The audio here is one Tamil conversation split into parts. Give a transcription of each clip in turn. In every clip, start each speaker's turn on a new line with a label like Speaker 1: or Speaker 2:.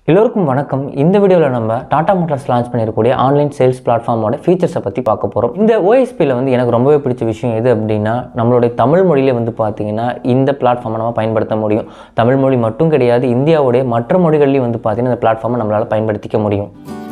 Speaker 1: எல்லோருக்கும் வணக்கம் இந்த வீடியோவில் நம்ம டாடா மோட்டார்ஸ் லான்ச் பண்ணியிருக்கக்கூடிய ஆன்லைன் சேல்ஸ் பிளாட்ஃபார்மோட ஃபீச்சர்ஸை பற்றி பார்க்க போகிறோம் இந்த ஓஎஸ்பியில் வந்து எனக்கு ரொம்பவே பிடிச்ச விஷயம் எது அப்படின்னா நம்மளுடைய தமிழ் மொழியில வந்து பார்த்தீங்கன்னா இந்த பிளாட்ஃபார்மை நம்ம பயன்படுத்த முடியும் தமிழ் மொழி மட்டும் கிடையாது இந்தியாவுடைய மற்ற மொழிகள்லையும் வந்து பார்த்தீங்கன்னா இந்த பிளாட்ஃபார்மை நம்மளால் பயன்படுத்திக்க முடியும்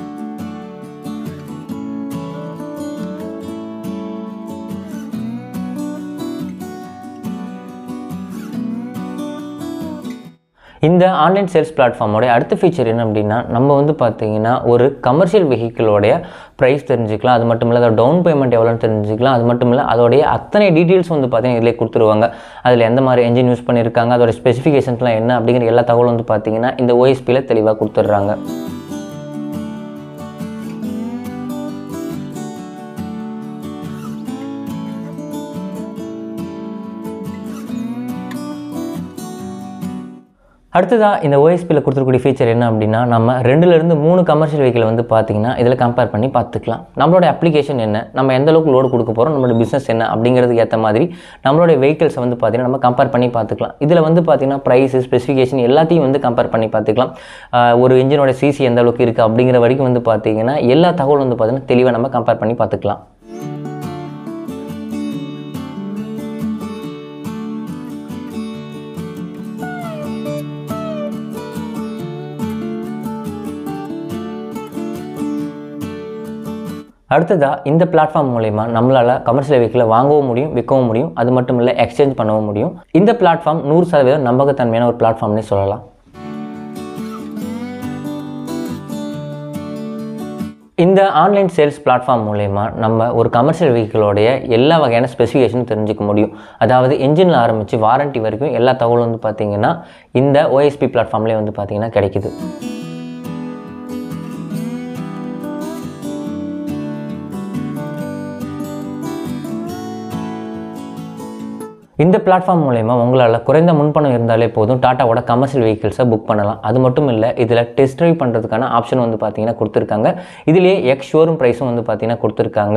Speaker 1: இந்த ஆன்லைன் சேல்ஸ் பிளாட்ஃபார்மோட அடுத்த ஃபீச்சர் என்ன அப்படின்னா நம்ம வந்து பார்த்தீங்கன்னா ஒரு கமர்ஷியல் வெஹிக்கிளோடைய ப்ரைஸ் தெரிஞ்சுக்கலாம் அது மட்டும் இல்லை அதோட டவுன் பேமெண்ட் எவ்வளோன்னு தெரிஞ்சுக்கலாம் அது மட்டும் இல்லை அதோடைய அத்தனை டீட்டெயில்ஸ் வந்து பார்த்தீங்கன்னா இதிலே கொடுத்துருவாங்க அதில் எந்த மாதிரி என்ஜின் யூஸ் பண்ணியிருக்காங்க அதோட ஸ்பெசிஃபிகேஷன்ஸ்லாம் என்ன அப்படிங்கிற எல்லா தகவலும் வந்து பார்த்தீங்கன்னா இந்த ஓஎஸ்பியில் தெளிவாக கொடுத்துட்றாங்க அடுத்ததாக இந்த ஓஎஸ்பியில் கொடுத்துருக்கூடிய ஃபீச்சர் என்ன அப்படின்னா நம்ம ரெண்டுலேருந்து மூணு கமர்ஷியல் வெஹிக்கிள் வந்து பார்த்தீங்கன்னா இதில் கம்பேர் பண்ணி பார்த்துக்கலாம் நம்மளோட அப்ளிகேஷன் என்ன நம்ம எந்த அளவுக்கு லோடு கொடுக்க போகிறோம் நம்மளோட பிஸ்னஸ் என்ன அப்படிங்கிறதுக்கு ஏற்ற மாதிரி நம்மளோட வெஹிக்கிள்ஸை வந்து பார்த்தீங்கன்னா நம்ம கம்பேர் பண்ணி பார்த்துக்கலாம் இதில் வந்து பார்த்தீங்கன்னா ப்ரைஸ் ஸ்பெசிஃபிகேஷன் எல்லாத்தையும் வந்து கம்பேர் பண்ணி பார்த்துக்கலாம் ஆஹ் ஒரு இன்ஜினோட சிசி எந்த அளவுக்கு இருக்குது அப்படிங்கிற வரைக்கும் வந்து பார்த்தீங்கன்னா எல்லா தகவலும் வந்து பார்த்தீங்கன்னா தெளிவாக நம்ம கம்பேர் பண்ணி பார்த்துக்கலாம் அடுத்ததாக இந்த பிளாட்ஃபார்ம் மூலயமா நம்மளால் கமர்ஷியல் வெஹிக்கிளை வாங்கவும் முடியும் விற்கவும் முடியும் அது மட்டும் இல்லை எக்ஸ்சேஞ்ச் பண்ணவும் முடியும் இந்த பிளாட்ஃபார்ம் நூறு சதவீதம் நம்பகத்தன்மையான ஒரு பிளாட்ஃபார்ம்னே சொல்லலாம் இந்த ஆன்லைன் சேல்ஸ் பிளாட்ஃபார்ம் மூலயமா நம்ம ஒரு கமர்ஷியல் வெஹிக்கிளோடைய எல்லா வகையான ஸ்பெசிஃபிகேஷனும் தெரிஞ்சுக்க முடியும் அதாவது என்ஜினில் ஆரம்பித்து வாரண்டி வரைக்கும் எல்லா தகவலும் வந்து பார்த்திங்கன்னா இந்த ஓஎஸ்பி பிளாட்ஃபார்ம்லேயே வந்து பார்த்திங்கன்னா கிடைக்குது இந்த பிளாட்ஃபார்ம் மூலயமா உங்களால் குறைந்த முன்பணம் இருந்தாலே போதும் டாட்டாவோட கமர்ஷியல் வெஹிக்கிள்ஸை புக் பண்ணலாம் அது மட்டும் இல்லை இதில் டெஸ்ட் ட்ரைவ் பண்ணுறதுக்கான ஆப்ஷன் வந்து பார்த்தீங்கன்னா கொடுத்துருக்காங்க இதுலேயே எக்ஸ் ஷோரூம் ப்ரைஸும் வந்து பார்த்தீங்கன்னா கொடுத்துருக்காங்க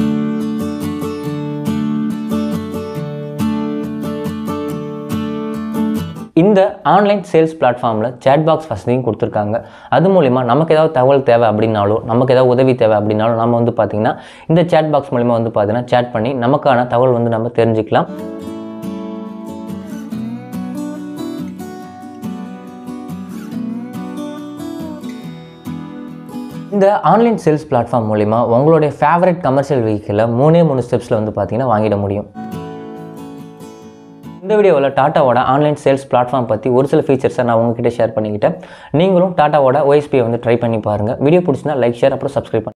Speaker 1: இந்த ஆன்லைன் சேல்ஸ் பிளாட்ஃபார்மில் சேட் பாக்ஸ் வசதியும் கொடுத்துருக்காங்க அது மூலிமா நமக்கு ஏதாவது தகவல் தேவை அப்படின்னாலோ நமக்கு ஏதாவது உதவி தேவை அப்படின்னாலும் நம்ம வந்து பார்த்திங்கன்னா இந்த சேட் பாக்ஸ் மூலிமா வந்து பார்த்திங்கன்னா சேட் பண்ணி நமக்கான தகவல் வந்து நம்ம தெரிஞ்சுக்கலாம் இந்த ஆன்லைன் சேல்ஸ் பிளாட்ஃபார்ம் மூலிமா உங்களுடைய ஃபேவரட் கமர்ஷியல் வெஹிக்கிளை மூணே மூணு ஸ்டெப்ஸில் வந்து பார்த்தீங்கன்னா வாங்கிட முடியும் இந்த வீடியோவில் டாட்டாவோட ஆன்லைன் சேல்ஸ் பிளாட்ஃபார்ம் பற்றி ஒரு சில ஃபீச்சர்ஸை நான் உங்ககிட்ட ஷேர் பண்ணிக்கிட்டேன் நீங்களும் டாட்டாவோட ஓஎஸ்பியை வந்து ட்ரை பண்ணி பாருங்கள் வீடியோ பிடிச்சினா லைக் ஷேர் அப்புறம் சப்ஸ்கிரைப் பண்ணுங்கள்